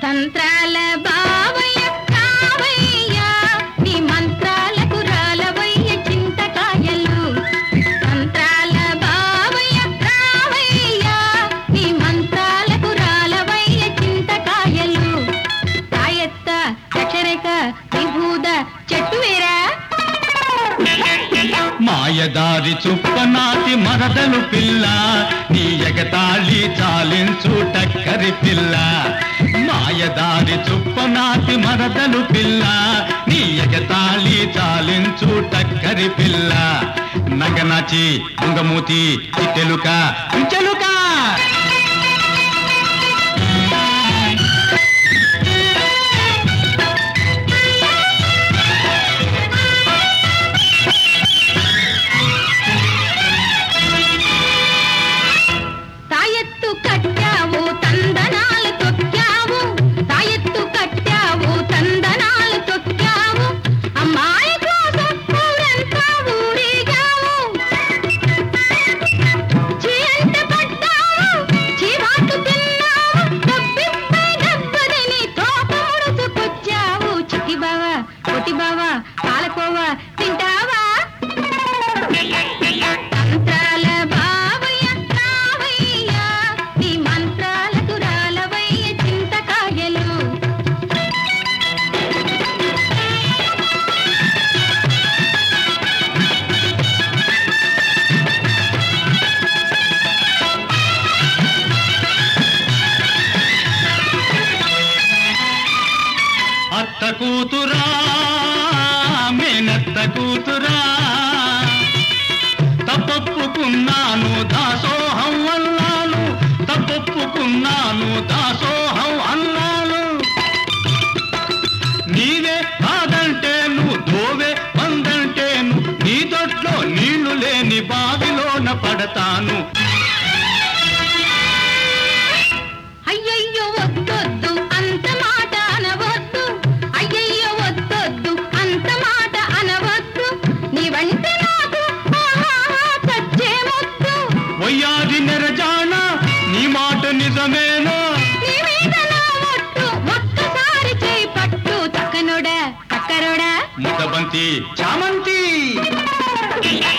తంత్రాల బావయ్య కావయ్య నీ మంత్రాలకు రాలవయ్య చింతకాయలు తంత్రాల బావయ్య కావయ్య నీ మంత్రాలకు రాలవయ్య చింతకాయలు తాయెత్త అక్షరేఖ విభూద చెట్టు వేరా మాయదారి చుప్పనాటి మరదలు పిల్ల నీ ఎగతాళి చాలించు టక్కరి పిల్ల మాయదారి చుప్పనాటి మరదలు పిల్ల నీ ఎగతాళి చాలించు టక్కరి పిల్ల నగనచి ఉంగమూతి చిట్టెలుక చెలుక తాయెత్తు కట్టావు తందనాలు తొక్కావు తాయెత్తు కట్టావు తందనాలు తొక్కావు అమ్మాయి కోసం ఊరంతా ఊరేగావు చీయంట పడ్డావు చీవాటు తిన్నావు డబ్బిప్పై డబ్బదని తోక ముడుచుకొచ్చావు చిట్టి బావ కొట్టి బావ పాలకోవ తింటావా తంత్రాల బావయ్య కావయ్య నీ మంత్రాలకు రాలవయ్య చింతకాయలు అత్త కూతురా మేనత్త కూతురా తప్పొప్పుకున్నాను దాసోహం అన్నాను తప్పొప్పుకున్నాను దాసోహం అన్నాను నీవే కాదంటే నువ్వు దోవే వందంటే నువ్వు నీ దొట్లో నీళ్లు లేని బావిలోన పడతాను అయ్యయ్యో వద్దొద్దు అంత మాట అనవద్దు అయ్యయ్యో వద్దొద్దు అంత మాట అనవద్దు నీ వంట నాకు ఆహాహా చచ్చే ముద్దు వయ్యాది నెరజాన నీ మాట నిజమేనా నీ మీద నా ఒట్టు ఒక్కసారి చేయి పట్టు చక్కనోడా చక్కరోడా ముద్దబంతి చామంతి